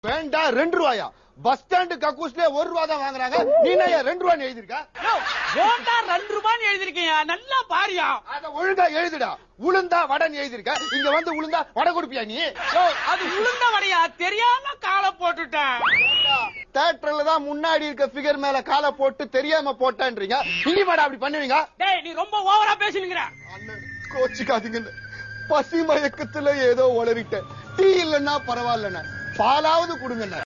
வேண்டாம் ரெண்டு ரூபாயா பஸ் ஸ்டாண்டு கக்கூஸ்ல ஒரு ரூபா தான் வாங்குறாங்க நீ என்ன ரெண்டு ரூபான்னு எழுதிருக்க போண்டா ரெண்டு ரூபான்னு எழுதிருக்கீங்க நல்லா பாரியா அத ஒழுங்கா எழுதுடா உளுந்தா வடன் எழுதிருக்க இங்க வந்து உளுந்தா வடை கொடுப்பியா நீ யோ, அது உளுந்த வடையா தெரியாம காலை போட்டுட்டேன் தேட்டர்ல தான் முன்னாடி இருக்க ஃபிகர் மேல காலை போட்டு தெரியாம போட்டேன்றீங்க இனி மேடம் அப்படி பண்ணுவீங்க டேய் நீ ரொம்ப ஓவரா பேசுனீங்கற அண்ணன் கோச்சிக்காதீங்க பசி மயக்கத்துல ஏதோ உளறிட்டேன் டீ இல்லைன்னா பரவாயில்லண்ணே பாலாவது கொடுங்கண்ணே